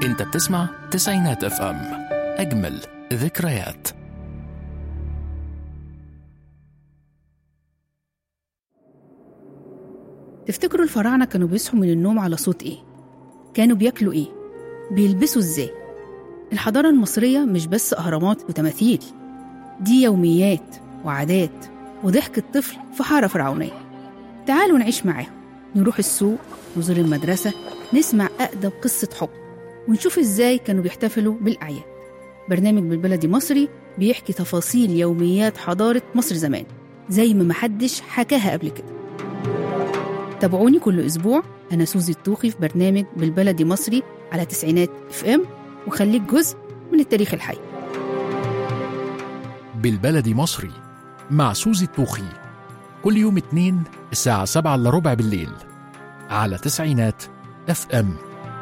انت بتسمع تسعينات اف ام اجمل ذكريات تفتكروا الفراعنة كانوا بيصحوا من النوم على صوت إيه؟ كانوا بياكلوا إيه؟ بيلبسوا إزاي؟ الحضارة المصرية مش بس أهرامات وتماثيل دي يوميات وعادات وضحك الطفل في حارة فرعونية تعالوا نعيش معاهم نروح السوق نزور المدرسة نسمع أقدم قصة حب ونشوف إزاي كانوا بيحتفلوا بالأعياد برنامج بالبلدي مصري بيحكي تفاصيل يوميات حضارة مصر زمان زي ما محدش حكاها قبل كده تابعوني كل أسبوع أنا سوزي الطوخي في برنامج بالبلدي مصري على تسعينات اف ام وخليك جزء من التاريخ الحي بالبلدي مصري مع سوزي الطوخي كل يوم اتنين الساعة سبعة إلا ربع بالليل على تسعينات اف ام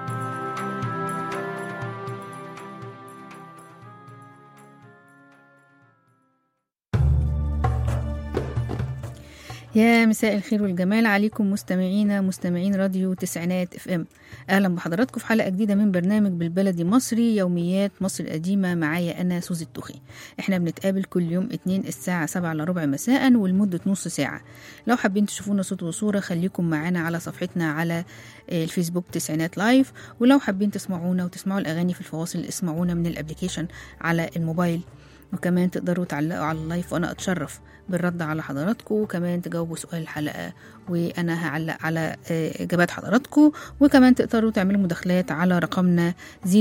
يا مساء الخير والجمال عليكم مستمعينا مستمعين راديو تسعينات اف ام اهلا بحضراتكم في حلقه جديده من برنامج بالبلدي مصري يوميات مصر القديمه معايا انا سوزي الطوخي احنا بنتقابل كل يوم اتنين الساعه سبعة الا ربع مساء ولمده نص ساعه لو حابين تشوفونا صوت وصوره خليكم معانا على صفحتنا على الفيسبوك تسعينات لايف ولو حابين تسمعونا وتسمعوا الاغاني في الفواصل اسمعونا من الابليكيشن على الموبايل وكمان تقدروا تعلقوا على اللايف وانا اتشرف بالرد على حضراتكم وكمان تجاوبوا سؤال الحلقه وانا هعلق على اجابات حضراتكم وكمان تقدروا تعملوا مداخلات على رقمنا 010427894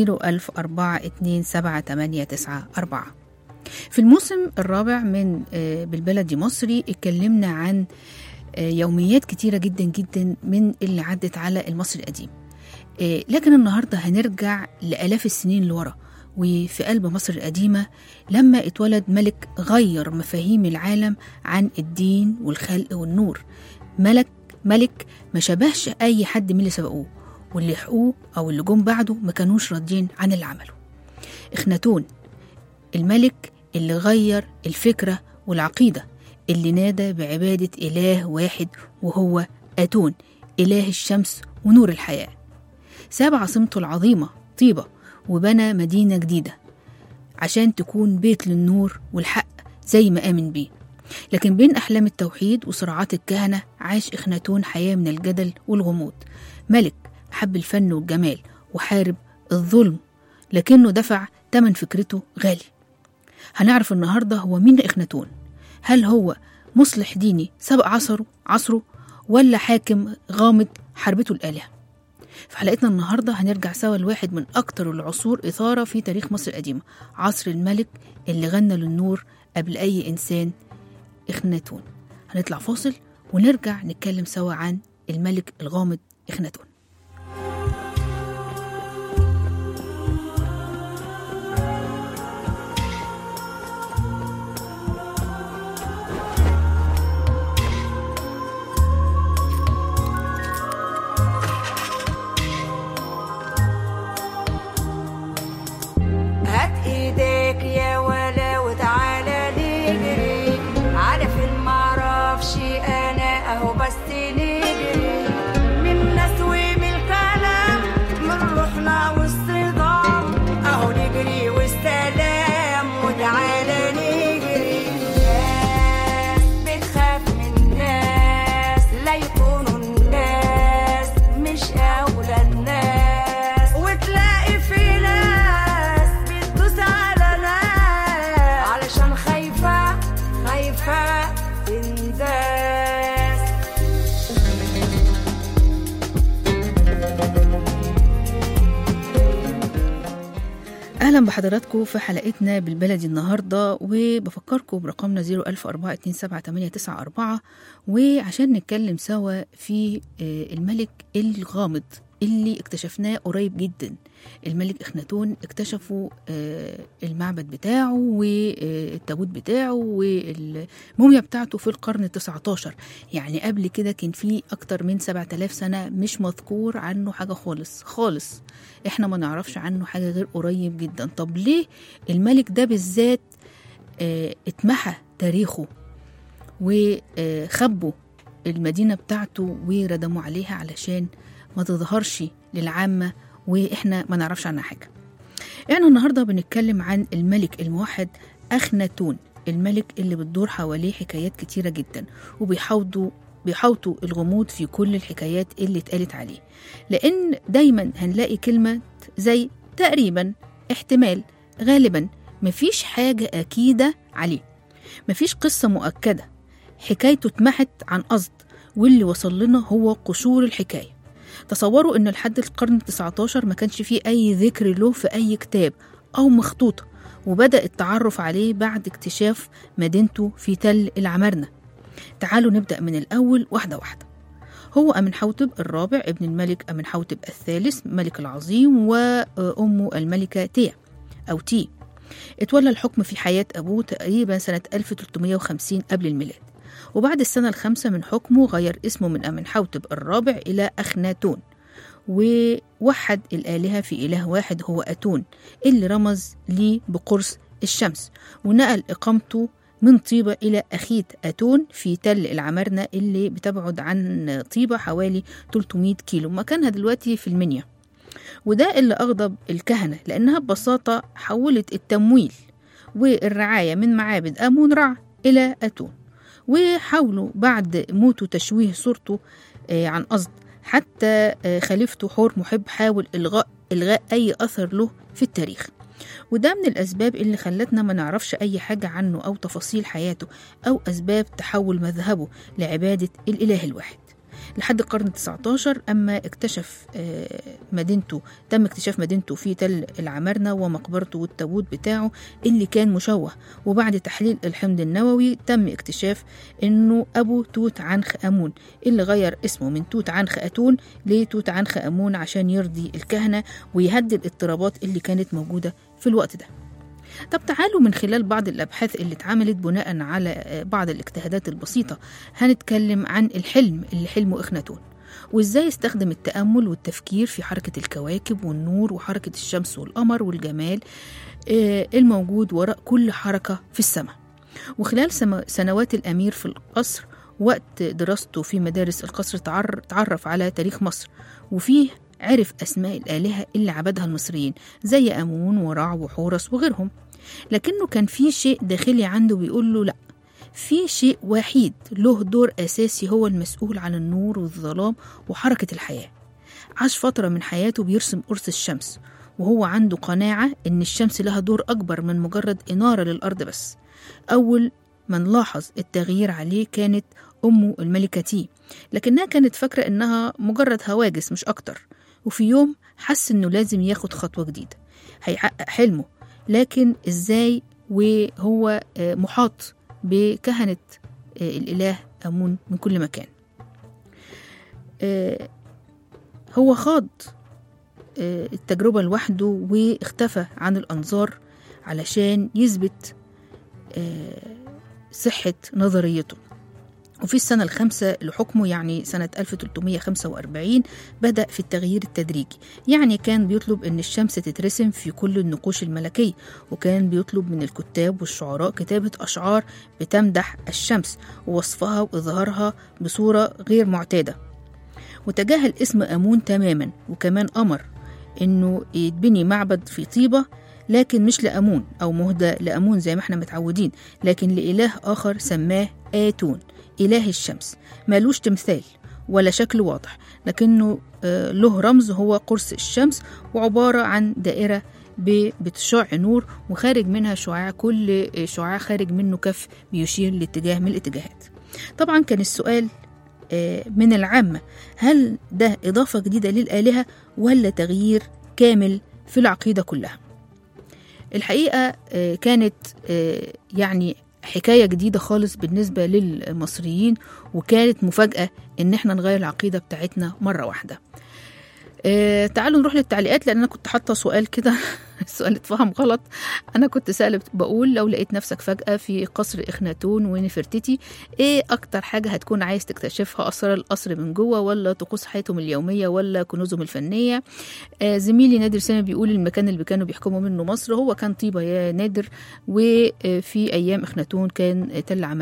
في الموسم الرابع من بالبلدي مصري اتكلمنا عن يوميات كتيره جدا جدا من اللي عدت على المصري القديم لكن النهارده هنرجع لالاف السنين لورا وفي قلب مصر القديمة لما اتولد ملك غير مفاهيم العالم عن الدين والخلق والنور ملك ملك ما شبهش أي حد من اللي سبقوه واللي حقوه أو اللي جم بعده ما كانوش راضيين عن اللي عمله إخناتون الملك اللي غير الفكرة والعقيدة اللي نادى بعبادة إله واحد وهو أتون إله الشمس ونور الحياة ساب عاصمته العظيمة طيبة وبنى مدينة جديدة عشان تكون بيت للنور والحق زي ما آمن بيه لكن بين أحلام التوحيد وصراعات الكهنة عاش إخناتون حياة من الجدل والغموض ملك حب الفن والجمال وحارب الظلم لكنه دفع تمن فكرته غالي هنعرف النهاردة هو مين إخناتون هل هو مصلح ديني سبق عصره عصره ولا حاكم غامض حربته الآلهة في حلقتنا النهاردة هنرجع سوا لواحد من أكتر العصور إثارة في تاريخ مصر القديمة عصر الملك اللي غنى للنور قبل أي إنسان إخناتون هنطلع فاصل ونرجع نتكلم سوا عن الملك الغامض إخناتون هات ايديك يا ولا وتعالى نجري على فين معرفش انا اهو بس نجري من ناس ومن الكلام من روحنا والصدام اهو نجري والسلام وتعالى نجري ناس بتخاف من ناس لا يكونوا الناس مش اولى الناس وتلاقي في ناس بتدوس على ناس علشان خايفة خايفة تنداس اهلا بحضراتكم في حلقتنا بالبلدي النهارده وبفكركم برقمنا 010427894 وعشان نتكلم سوا في آه، الملك الغامض اللي اكتشفناه قريب جدا الملك اخناتون اكتشفوا آه، المعبد بتاعه والتابوت بتاعه والموميا بتاعته في القرن ال19 يعني قبل كده كان في اكتر من 7000 سنه مش مذكور عنه حاجه خالص خالص احنا ما نعرفش عنه حاجه غير قريب جدا طب ليه الملك ده بالذات آه، اتمحى تاريخه وخبوا المدينه بتاعته وردموا عليها علشان ما تظهرش للعامه واحنا ما نعرفش عنها حاجه احنا النهارده بنتكلم عن الملك الموحد اخناتون الملك اللي بتدور حواليه حكايات كتيره جدا وبيحاوطوا بيحاوطوا الغموض في كل الحكايات اللي اتقالت عليه لان دايما هنلاقي كلمه زي تقريبا احتمال غالبا مفيش حاجه اكيده عليه مفيش قصه مؤكده حكايته اتمحت عن قصد واللي وصل لنا هو قشور الحكايه تصوروا ان لحد القرن ال19 ما كانش فيه اي ذكر له في اي كتاب او مخطوطه وبدا التعرف عليه بعد اكتشاف مدينته في تل العمارنه تعالوا نبدا من الاول واحده واحده هو أمنحوتب الرابع ابن الملك أمنحوتب الثالث ملك العظيم وأمه الملكة تيا أو تي اتولى الحكم في حياة أبوه تقريبا سنة 1350 قبل الميلاد وبعد السنة الخامسة من حكمه غير اسمه من أمنحوتب الرابع إلى أخناتون ووحد الآلهة في إله واحد هو أتون اللي رمز ليه بقرص الشمس ونقل إقامته من طيبة إلى أخيت أتون في تل العمارنة اللي بتبعد عن طيبة حوالي 300 كيلو مكانها دلوقتي في المنيا وده اللي أغضب الكهنة لأنها ببساطة حولت التمويل والرعاية من معابد أمون رع إلى أتون وحاولوا بعد موته تشويه صورته آه، عن قصد حتى آه، خليفته حور محب حاول إلغاء إلغاء أي أثر له في التاريخ وده من الأسباب اللي خلتنا ما نعرفش أي حاجة عنه أو تفاصيل حياته أو أسباب تحول مذهبه لعبادة الإله الواحد لحد القرن ال19 أما اكتشف آه، مدينته تم اكتشاف مدينته في تل العمارنة ومقبرته والتابوت بتاعه اللي كان مشوه وبعد تحليل الحمض النووي تم اكتشاف انه ابو توت عنخ امون اللي غير اسمه من توت عنخ اتون لتوت عنخ امون عشان يرضي الكهنه ويهدي الاضطرابات اللي كانت موجوده في الوقت ده طب تعالوا من خلال بعض الأبحاث اللي اتعملت بناء على آه، بعض الاجتهادات البسيطة هنتكلم عن الحلم اللي حلمه إخناتون وإزاي استخدم التأمل والتفكير في حركة الكواكب والنور وحركة الشمس والقمر والجمال آه، الموجود وراء كل حركة في السماء وخلال سما- سنوات الأمير في القصر وقت دراسته في مدارس القصر تعر- تعرف على تاريخ مصر وفيه عرف أسماء الآلهة اللي عبدها المصريين زي أمون ورع وحورس وغيرهم لكنه كان في شيء داخلي عنده بيقول له لأ في شيء وحيد له دور أساسي هو المسؤول عن النور والظلام وحركة الحياة عاش فترة من حياته بيرسم قرص الشمس وهو عنده قناعة إن الشمس لها دور أكبر من مجرد إنارة للأرض بس أول من لاحظ التغيير عليه كانت أمه الملكة تي لكنها كانت فاكرة إنها مجرد هواجس مش أكتر وفي يوم حس إنه لازم ياخد خطوة جديدة هيحقق حلمه لكن إزاي وهو آه، محاط بكهنة آه، الإله أمون من كل مكان آه، هو خاض آه، التجربة لوحده واختفى عن الأنظار علشان يثبت آه، صحة نظريته وفي السنة الخامسة لحكمه يعني سنة 1345 بدأ في التغيير التدريجي يعني كان بيطلب أن الشمس تترسم في كل النقوش الملكية وكان بيطلب من الكتاب والشعراء كتابة أشعار بتمدح الشمس ووصفها وإظهارها بصورة غير معتادة وتجاهل اسم أمون تماما وكمان أمر إنه يتبني معبد في طيبة لكن مش لأمون أو مهدى لأمون زي ما احنا متعودين لكن لإله آخر سماه آتون إله الشمس مالوش تمثال ولا شكل واضح لكنه آه، له رمز هو قرص الشمس وعبارة عن دائرة ب- بتشع نور وخارج منها شعاع كل شعاع خارج منه كف بيشير لاتجاه من الاتجاهات طبعا كان السؤال آه، من العامة هل ده إضافة جديدة للآلهة ولا تغيير كامل في العقيدة كلها الحقيقة آه، كانت آه، يعني حكاية جديدة خالص بالنسبة للمصريين وكانت مفاجأة إن احنا نغير العقيدة بتاعتنا مرة واحدة آه تعالوا نروح للتعليقات لان انا كنت حاطه سؤال كده السؤال اتفهم غلط انا كنت سألت بقول لو لقيت نفسك فجأة في قصر اخناتون ونفرتتي ايه اكتر حاجة هتكون عايز تكتشفها اسرار القصر من جوه ولا طقوس حياتهم اليومية ولا كنوزهم الفنية آه زميلي نادر سامي بيقول المكان اللي كانوا بيحكموا منه مصر هو كان طيبة يا نادر وفي ايام اخناتون كان تل عمرنا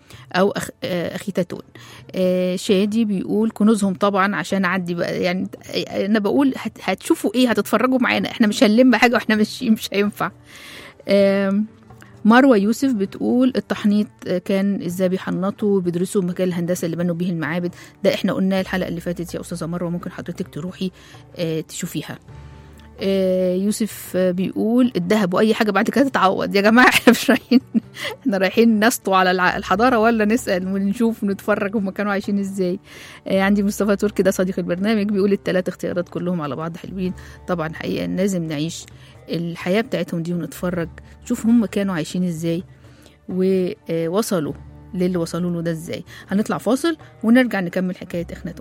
أو أخ... آه، أخيتاتون آه، شادي بيقول كنوزهم طبعا عشان أعدي بقى يعني أنا بقول هت... هتشوفوا إيه هتتفرجوا معانا إحنا مش هنلم حاجة وإحنا ماشيين مش هينفع آم، مروة يوسف بتقول التحنيط آه، كان ازاي بيحنطوا بيدرسوا مجال الهندسة اللي بنوا بيه المعابد ده احنا قلناه الحلقة اللي فاتت يا أستاذة مروة ممكن حضرتك تروحي آه، تشوفيها آه، يوسف آه، بيقول الذهب واي حاجه بعد كده تتعوض يا جماعه احنا مش رايحين احنا رايحين نسطو على الع- الحضاره ولا نسال ونشوف ونتفرج هم كانوا عايشين ازاي آه، عندي مصطفى تركي ده صديق البرنامج بيقول الثلاث اختيارات كلهم على بعض حلوين طبعا حقيقه لازم نعيش الحياه بتاعتهم دي ونتفرج نشوف هم كانوا عايشين ازاي ووصلوا للي وصلوا له ده ازاي هنطلع فاصل ونرجع نكمل حكايه اخناتون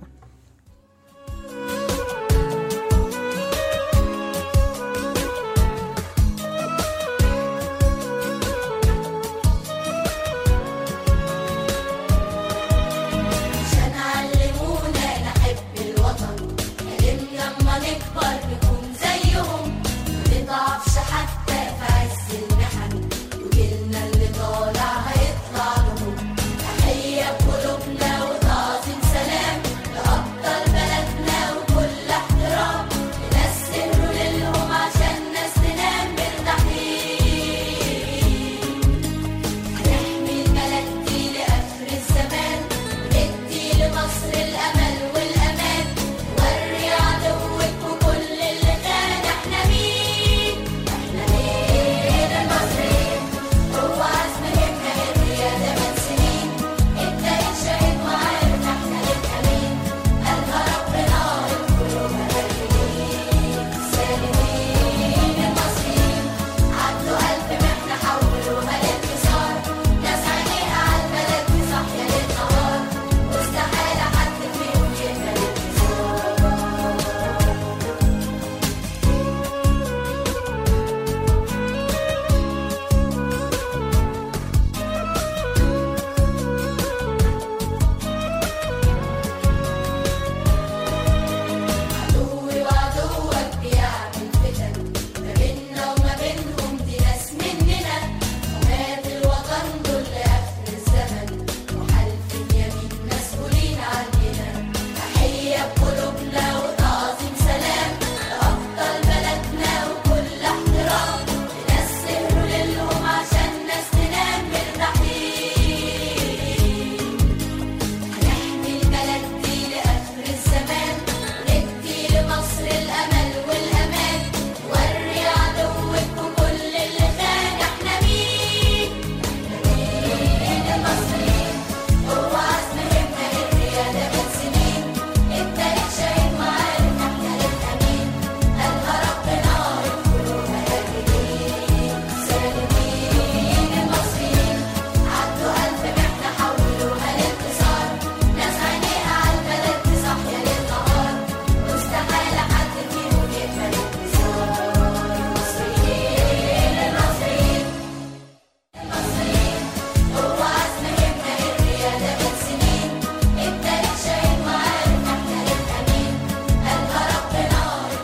عشان علمونا نحب الوطن لازم لما نكبر نكون زيهم ما نضعفش حتى في عز المحن وجيلنا اللي طالع هيطلع لهم تحية بقلوبنا وتعظيم سلام لأبطال بلدنا وكل احترام لناس سهروا ليلهم عشان ناس تنام مرتاحين هنحمي البلد دي لآخر الزمان وندي لمصر الأمل والأمان نوري عدوك وكل اللي كان احنا مين احنا مين المصريين هو عزم همة الريادة من سنين ابدأ شاهد وعارف احنا نبقى مين قالها ربنا القلوب هادئين سالمين المصريين عدوا ألف محنة حولوها لانتصار ناس عينيها على البلد دي صاحية للنهار واستحالة حد فيهم يقبل الانتصار عدوي وعدوك بيعمل فتن ما بيننا وما بينهم دي ناس مننا ومات الوطن دول لآخر الزمن وحلف اليمين مسؤولين عننا تحية بقلوبنا وتعظيم سلام لأبطال بلدنا وكل احترام لناس سهروا ليلهم عشان ناس تنام مرتاحين هنحمي البلد دي لآخر الزمان وندي لمصر الأمل والأمان وري عدوك وكل اللي خان احنا مين مين المصريين هو عزم همة الريادة من سنين التاريخ شاهد وعارف احنا نبقى مين قالها ربنا القلوب هادئين سالمين المصريين عدوا ألف محنة حولوها لانتصار ناس عينيها على البلد دي صاحية للنهار واستحالة حد فيهم يقبل الانتصار المصريين المصريين المصريين هو عزم همة الريادة من سنين التاريخ شاهد وعارف احنا نبقى مين قالها ربنا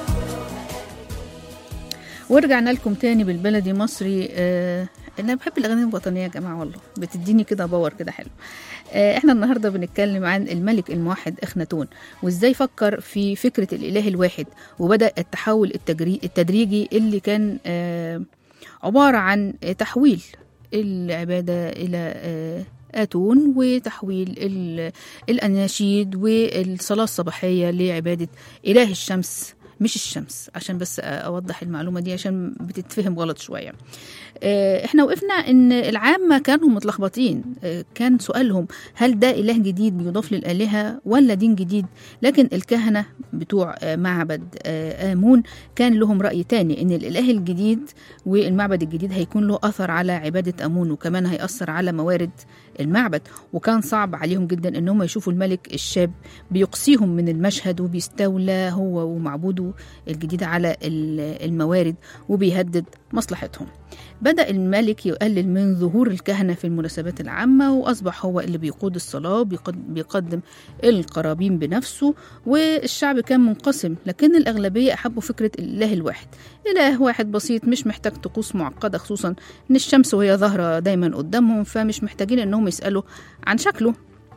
ورجعنا لكم تاني بالبلدي مصري آه انا بحب الاغاني الوطنيه يا جماعه والله بتديني كده باور كده حلو آه احنا النهارده بنتكلم عن الملك الموحد اخناتون وازاي فكر في فكره الاله الواحد وبدا التحول التجري التدريجي اللي كان آه عباره عن تحويل العباده الى آه آتون وتحويل ال- الأناشيد والصلاة الصباحية لعبادة إله الشمس مش الشمس عشان بس أوضح المعلومة دي عشان بتتفهم غلط شوية آه، احنا وقفنا ان العامة كانوا متلخبطين آه، كان سؤالهم هل ده اله جديد بيضاف للآلهة ولا دين جديد لكن الكهنة بتوع آه، معبد آه، آمون كان لهم رأي تاني ان الاله الجديد والمعبد الجديد هيكون له أثر على عبادة آمون وكمان هيأثر على موارد المعبد وكان صعب عليهم جدا ان هم يشوفوا الملك الشاب بيقصيهم من المشهد وبيستولى هو ومعبوده سيطرته الجديدة على ال- الموارد وبيهدد مصلحتهم بدأ الملك يقلل من ظهور الكهنة في المناسبات العامة وأصبح هو اللي بيقود الصلاة بيقد- بيقدم القرابين بنفسه والشعب كان منقسم لكن الأغلبية أحبوا فكرة الإله الواحد إله واحد بسيط مش محتاج طقوس معقدة خصوصا إن الشمس وهي ظاهرة دايما قدامهم فمش محتاجين إنهم يسألوا عن شكله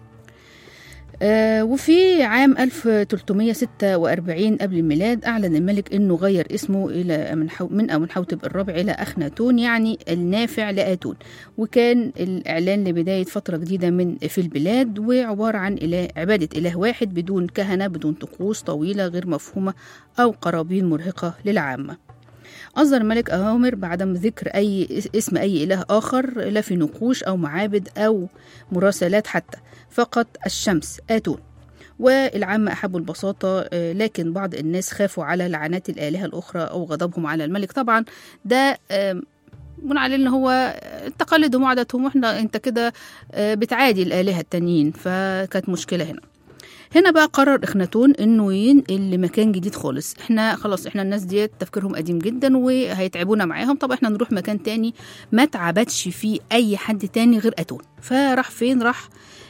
آه، وفي عام 1346 قبل الميلاد أعلن الملك أنه غير اسمه إلى من حو من أمنحوتب الرابع إلى أخناتون يعني النافع لآتون وكان الإعلان لبداية فترة جديدة من في البلاد وعبارة عن إله عبادة إله واحد بدون كهنة بدون طقوس طويلة غير مفهومة أو قرابين مرهقة للعامة أصدر الملك أوامر بعدم ذكر أي اسم أي إله آخر لا في نقوش أو معابد أو مراسلات حتى فقط الشمس آتون والعامة أحبوا البساطة آه، لكن بعض الناس خافوا على لعنات الآلهة الأخرى أو غضبهم على الملك طبعا ده آم، بناء على ان هو تقاليدهم وعاداتهم واحنا انت كده آه، بتعادي الالهه التانيين فكانت مشكله هنا هنا بقى قرر اخناتون انه ينقل لمكان جديد خالص احنا خلاص احنا الناس ديت تفكيرهم قديم جدا وهيتعبونا معاهم طب احنا نروح مكان تاني ما اتعبدش فيه اي حد تاني غير اتون فراح فين راح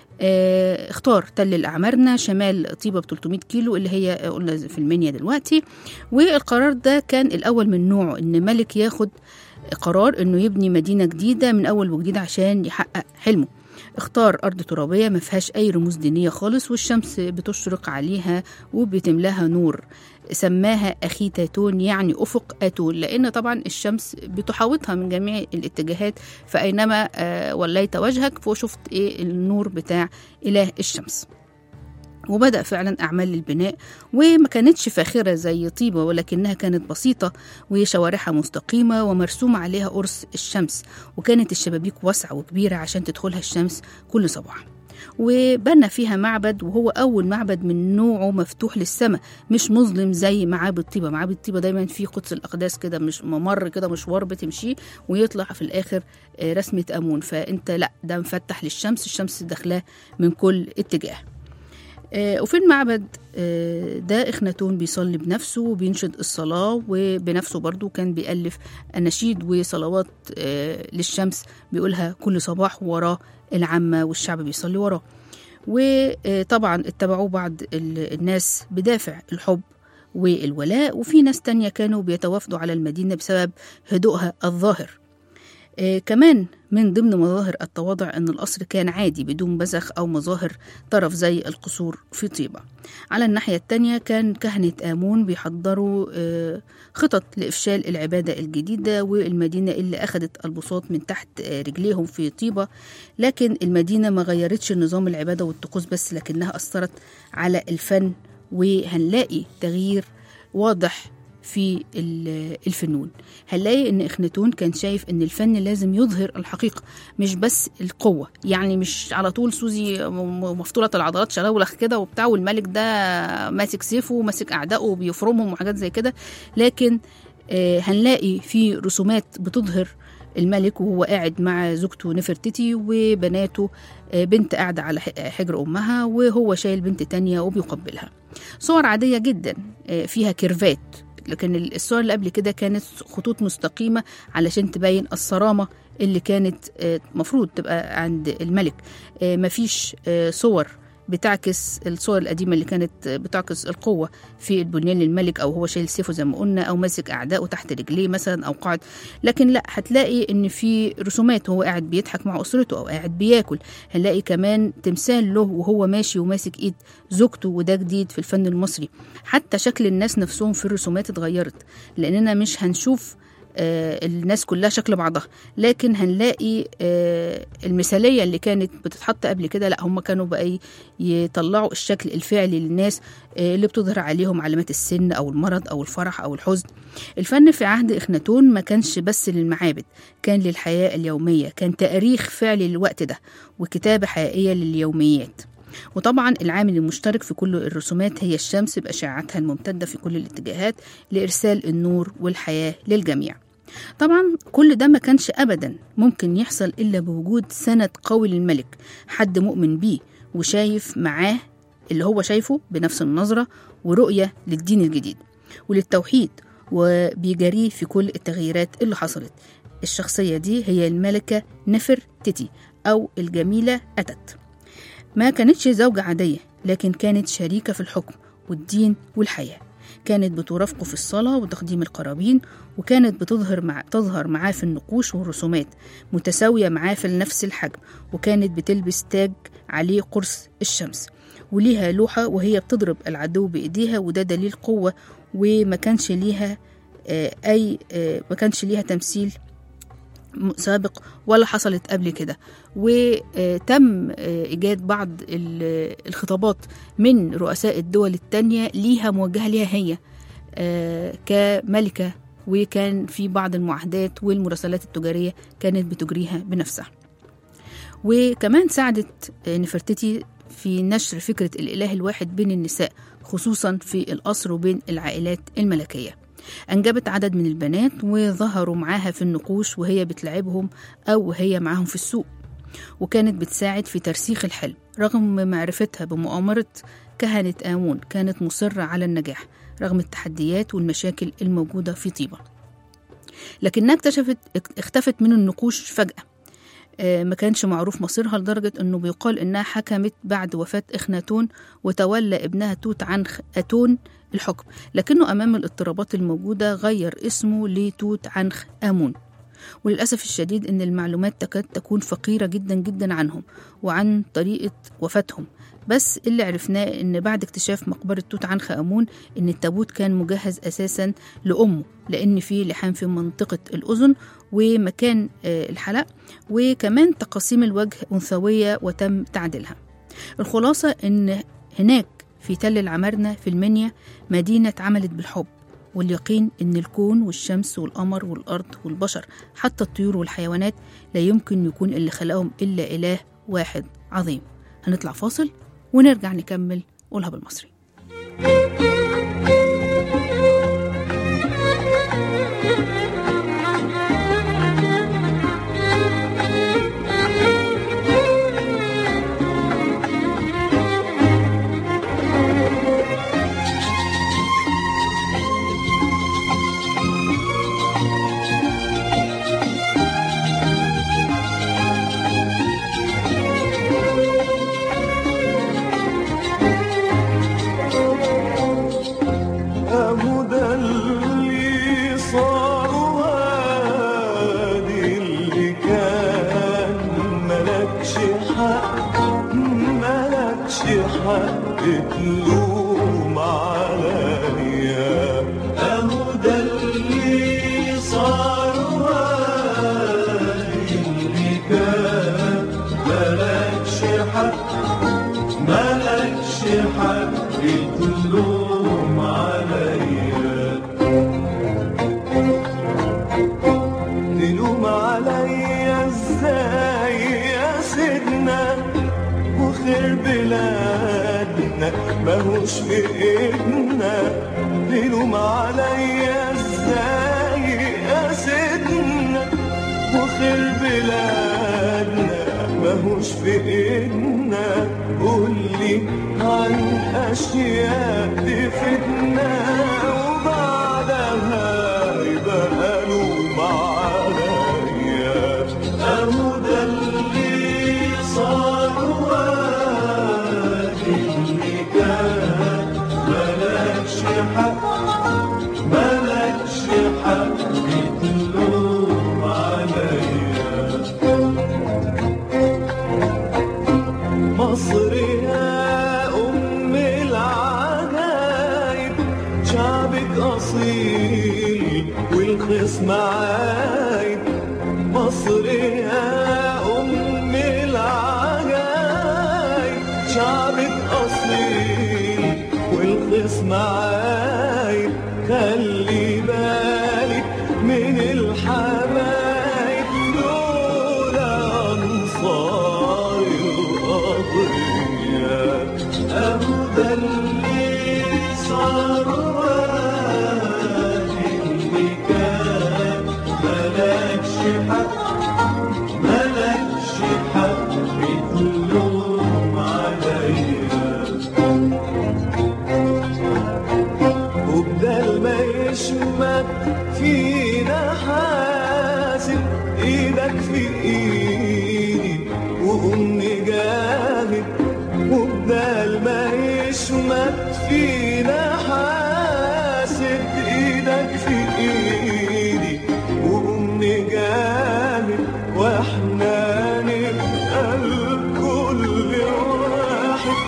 اه اختار تل الاعمارنه شمال طيبه ب 300 كيلو اللي هي آه، قلنا في المنيا دلوقتي والقرار ده كان الاول من نوعه ان ملك ياخد قرار انه يبني مدينه جديده من اول وجديد عشان يحقق حلمه اختار أرض ترابية ما فيهاش أي رموز دينية خالص والشمس بتشرق عليها وبتملاها نور سماها أخي تاتون يعني أفق أتون لأن طبعا الشمس بتحاوطها من جميع الاتجاهات فأينما آه، وليت وجهك فشفت إيه النور بتاع إله الشمس وبدأ فعلا أعمال البناء وما كانتش فاخرة زي طيبة ولكنها كانت بسيطة وشوارعها مستقيمة ومرسوم عليها قرص الشمس وكانت الشبابيك واسعة وكبيرة عشان تدخلها الشمس كل صباح وبنى فيها معبد وهو أول معبد من نوعه مفتوح للسماء مش مظلم زي معابد طيبة معابد طيبة دايما في قدس الأقداس كده مش ممر كده مشوار بتمشيه ويطلع في الآخر آه، رسمة أمون فأنت لا ده مفتح للشمس الشمس داخلاه من كل اتجاه آه، وفي المعبد آه، ده إخناتون بيصلي بنفسه وبينشد الصلاة وبنفسه برضو كان بيألف أناشيد وصلوات آه، للشمس بيقولها كل صباح وراه العامة والشعب بيصلي وراه وطبعا اتبعوه بعض ال- الناس بدافع الحب والولاء وفي ناس تانية كانوا بيتوافدوا على المدينة بسبب هدوءها الظاهر آه، كمان من ضمن مظاهر التواضع أن القصر كان عادي بدون بزخ أو مظاهر طرف زي القصور في طيبة على الناحية التانية كان كهنة آمون بيحضروا آه، خطط لإفشال العبادة الجديدة والمدينة اللي أخدت البساط من تحت آه، رجليهم في طيبة لكن المدينة ما غيرتش نظام العبادة والطقوس بس لكنها أثرت على الفن وهنلاقي تغيير واضح في ال- الفنون هنلاقي ان اخناتون كان شايف ان الفن لازم يظهر الحقيقه مش بس القوه يعني مش على طول سوزي م- م- مفتوله العضلات شلولخ كده وبتاع والملك ده ماسك سيفه وماسك اعدائه وبيفرمهم وحاجات زي كده لكن آه، هنلاقي في رسومات بتظهر الملك وهو قاعد مع زوجته نفرتتي وبناته آه، بنت قاعدة على ح- حجر أمها وهو شايل بنت تانية وبيقبلها صور عادية جدا آه، فيها كيرفات لكن ال- الصور اللي قبل كده كانت خطوط مستقيمة علشان تبين الصرامة اللي كانت آه، مفروض تبقى عند الملك آه، مفيش آه، صور بتعكس الصور القديمة اللي كانت آه، بتعكس القوة في البنيان للملك أو هو شايل سيفه زي ما قلنا أو ماسك أعدائه تحت رجليه مثلا أو قاعد لكن لا هتلاقي إن في رسومات هو قاعد بيضحك مع أسرته أو قاعد بياكل هنلاقي كمان تمثال له وهو ماشي وماسك إيد زوجته وده جديد في الفن المصري حتى شكل الناس نفسهم في الرسومات اتغيرت لأننا مش هنشوف آه، الناس كلها شكل بعضها لكن هنلاقي آه، المثاليه اللي كانت بتتحط قبل كده لا هم كانوا بقى ي- يطلعوا الشكل الفعلي للناس آه، اللي بتظهر عليهم علامات السن او المرض او الفرح او الحزن الفن في عهد اخناتون ما كانش بس للمعابد كان للحياه اليوميه كان تاريخ فعلي للوقت ده وكتابه حقيقيه لليوميات وطبعا العامل المشترك في كل الرسومات هي الشمس بأشعتها الممتدة في كل الاتجاهات لإرسال النور والحياة للجميع طبعا كل ده ما كانش أبدا ممكن يحصل إلا بوجود سند قوي للملك حد مؤمن بيه وشايف معاه اللي هو شايفه بنفس النظرة ورؤية للدين الجديد وللتوحيد وبيجريه في كل التغييرات اللي حصلت الشخصية دي هي الملكة نفر تيتي أو الجميلة أتت ما كانتش زوجة عادية لكن كانت شريكة في الحكم والدين والحياة كانت بترافقه في الصلاة وتقديم القرابين وكانت بتظهر مع تظهر معاه في النقوش والرسومات متساوية معاه في نفس الحجم وكانت بتلبس تاج عليه قرص الشمس وليها لوحة وهي بتضرب العدو بإيديها وده دليل قوة وما كانش ليها آه، أي آه، ما كانش ليها تمثيل م- سابق ولا حصلت قبل كده وتم إيجاد بعض ال- الخطابات من رؤساء الدول التانية ليها موجهة ليها هي آه، كملكة وكان في بعض المعاهدات والمراسلات التجارية كانت بتجريها بنفسها وكمان ساعدت آه، نفرتتي في نشر فكرة الإله الواحد بين النساء خصوصا في القصر وبين العائلات الملكية أنجبت عدد من البنات وظهروا معاها في النقوش وهي بتلعبهم أو وهي معاهم في السوق وكانت بتساعد في ترسيخ الحلم رغم معرفتها بمؤامرة كهنة آمون كانت مصرة على النجاح رغم التحديات والمشاكل الموجودة في طيبة لكنها اكتشفت اختفت من النقوش فجأة آه، ما كانش معروف مصيرها لدرجة أنه بيقال إنها حكمت بعد وفاة إخناتون وتولى ابنها توت عنخ أتون الحكم لكنه أمام الاضطرابات الموجودة غير اسمه لتوت عنخ آمون وللأسف الشديد أن المعلومات تكاد تكون فقيرة جدا جدا عنهم وعن طريقة وفاتهم بس اللي عرفناه ان بعد اكتشاف مقبرة توت عنخ آمون ان التابوت كان مجهز اساسا لأمه لان فيه لحام في منطقة الأذن ومكان آه، الحلق وكمان تقاسيم الوجه أنثوية وتم تعديلها الخلاصة ان هناك في تل العمارنة في المنيا مدينة اتعملت بالحب واليقين ان الكون والشمس والقمر والارض والبشر حتى الطيور والحيوانات لا يمكن يكون اللي خلقهم الا اله واحد عظيم هنطلع فاصل ونرجع نكمل قولها بالمصري أهو ده اللي صار وادي اللي كان ملكش حق ملكش حق تلوم عليا أهو ده اللي صار وادي اللي كان ملكش حق ملكش حق تلوم عليا تلوم عليا ازاي يا سيدنا وخير بلادنا ماهوش في ايدنا تلوم عليا ازاي يا سيدنا وخير بلادنا ماهوش في ايدنا قولي عن اشياء تفيدنا وبعدها يبقى لوم عليا اهو ده اللي صار وادي اللي كان ملكش حق ملكش حق تلوم عليا مصر يا أم العجايب شعبك أصيل والخصم عايب مصر يا أم العجايب شعبك أصيل والخصم عايب خلي بالك من الحبايب دول أنصار القضية أهو ده اللي صار وادي اللي كان ملكش حق ملكش حق تلوم عليا وبدل فينا حاسب ايدك في ايدي وقوم نجاهد وبدال ما يشمت فينا حاسب ايدك في ايدي وقوم نجاهد واحنا نبقى الكل واحد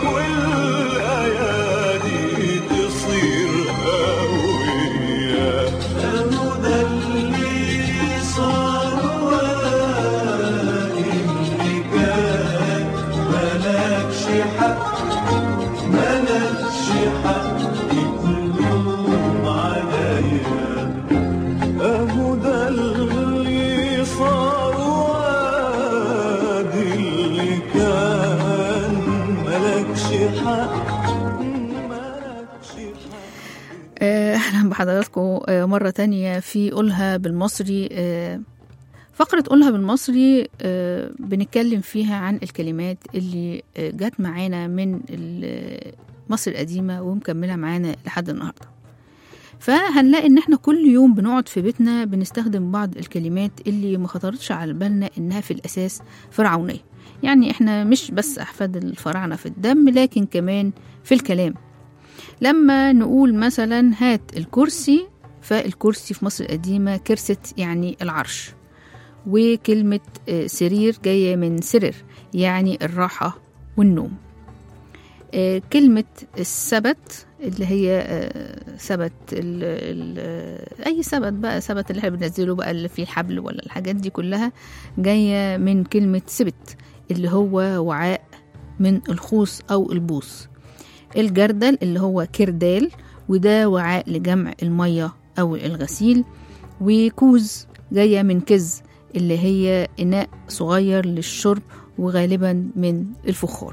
والايادي تصير قويه اهو ده اللي صار اللي كان ملكش حق ملكش حق تلوم عليا اهو ده اللي صار وادي اللي كان ملكش حق ملكش حق آه، اهلا بحضراتكم آه، مرة تانية في قولها بالمصري آه، فقرة قولها بالمصري آه، بنتكلم فيها عن الكلمات اللي آه، جت معانا من ال- مصر القديمة ومكملة معانا لحد النهاردة فهنلاقي ان احنا كل يوم بنقعد في بيتنا بنستخدم بعض الكلمات اللي ما خطرتش على بالنا انها في الاساس فرعونية يعني احنا مش بس احفاد الفراعنة في الدم لكن كمان في الكلام لما نقول مثلا هات الكرسي فالكرسي في مصر القديمة كرسة يعني العرش وكلمة آه، سرير جاية من سرر يعني الراحة والنوم آه، كلمة السبت اللي هي آه، سبت ال ال أي سبت بقى سبت اللي احنا بننزله بقى اللي فيه الحبل ولا الحاجات دي كلها جاية من كلمة سبت اللي هو وعاء من الخوص أو البوص الجردل اللي هو كردال وده وعاء لجمع المية أو الغسيل وكوز جاية من كز اللي هي إناء صغير للشرب وغالبا من الفخار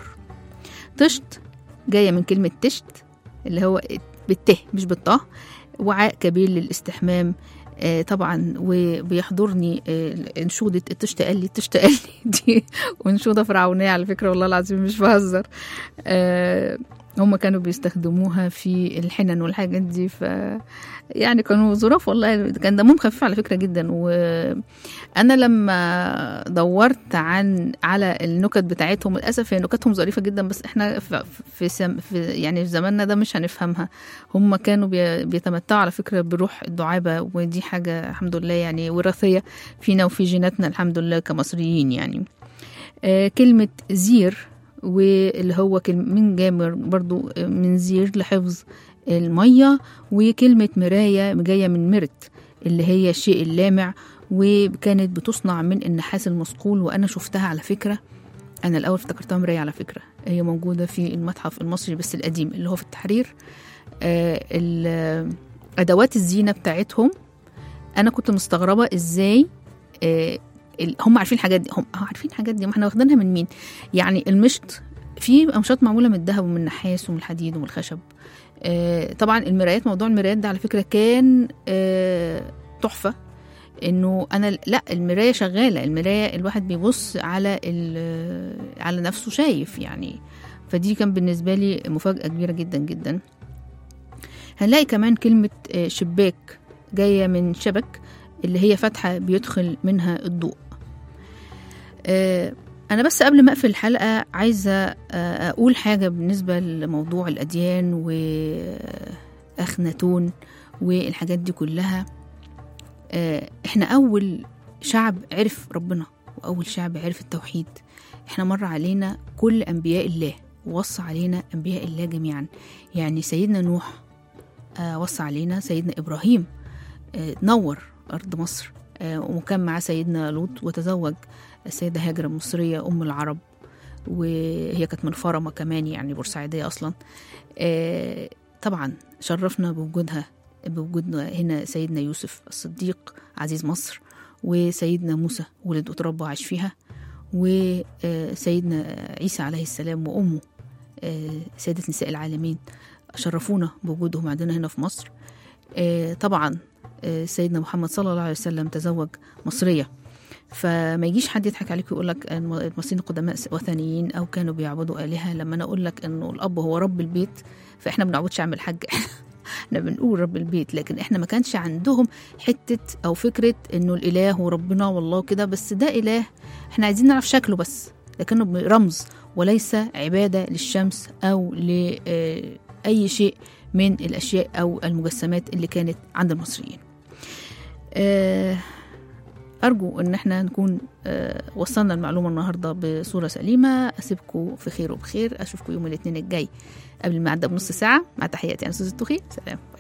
طشت جاية من كلمة تشت اللي هو بالته مش بالطه وعاء كبير للاستحمام آه طبعا وبيحضرني آه انشودة التشت قال لي التشت قال لي دي وانشودة فرعونية على فكرة والله العظيم مش بهزر آه هم كانوا بيستخدموها في الحنن والحاجات دي ف يعني كانوا ظراف والله كان دمهم خفيف على فكره جدا وانا لما دورت عن على النكت بتاعتهم للاسف هي نكتهم ظريفه جدا بس احنا في, في, سم في يعني في زماننا ده مش هنفهمها هم كانوا بي بيتمتعوا على فكره بروح الدعابه ودي حاجه الحمد لله يعني وراثيه فينا وفي جيناتنا الحمد لله كمصريين يعني آه كلمه زير واللي هو من جامر برضو من زير لحفظ المية وكلمة مراية جاية من مرت اللي هي الشيء اللامع وكانت بتصنع من النحاس المصقول وأنا شفتها على فكرة أنا الأول افتكرتها مراية على فكرة هي موجودة في المتحف المصري بس القديم اللي هو في التحرير آه أدوات الزينة بتاعتهم أنا كنت مستغربة إزاي آه هم عارفين الحاجات دي هم عارفين الحاجات دي ما احنا واخدينها من مين يعني المشط في قماشات معموله من الذهب ومن النحاس ومن الحديد ومن الخشب آه طبعا المرايات موضوع المرايات ده على فكره كان آه تحفه انه انا لا المرايه شغاله المرايه الواحد بيبص على على نفسه شايف يعني فدي كان بالنسبه لي مفاجاه كبيره جدا جدا هنلاقي كمان كلمه آه شباك جايه من شبك اللي هي فتحه بيدخل منها الضوء أنا بس قبل ما أقفل الحلقة عايزة أقول حاجة بالنسبة لموضوع الأديان وأخناتون والحاجات دي كلها إحنا أول شعب عرف ربنا وأول شعب عرف التوحيد إحنا مر علينا كل أنبياء الله ووصى علينا أنبياء الله جميعا يعني سيدنا نوح وصى علينا سيدنا إبراهيم نور أرض مصر وكان معاه سيدنا لوط وتزوج السيدة هاجر المصرية أم العرب وهي كانت من فرمة كمان يعني بورسعيدية أصلا طبعا شرفنا بوجودها بوجودنا هنا سيدنا يوسف الصديق عزيز مصر وسيدنا موسى ولد وتربى وعاش فيها وسيدنا عيسى عليه السلام وأمه سيدة نساء العالمين شرفونا بوجودهم عندنا هنا في مصر طبعا سيدنا محمد صلى الله عليه وسلم تزوج مصرية فما يجيش حد يضحك عليك ويقول لك المصريين القدماء وثنيين او كانوا بيعبدوا الهه لما انا اقول لك انه الاب هو رب البيت فاحنا ما بنعبدش عم الحاج احنا بنقول رب البيت لكن احنا ما كانش عندهم حته او فكره انه الاله وربنا والله كده بس ده اله احنا عايزين نعرف شكله بس لكنه رمز وليس عباده للشمس او لاي شيء من الاشياء او المجسمات اللي كانت عند المصريين آه، أرجو إن احنا نكون آه، وصلنا المعلومة النهاردة بصورة سليمة أسيبكم في خير وبخير أشوفكم يوم الاثنين الجاي قبل ما أعدى بنص ساعة مع تحياتي أنا سوزي الطوخي سلام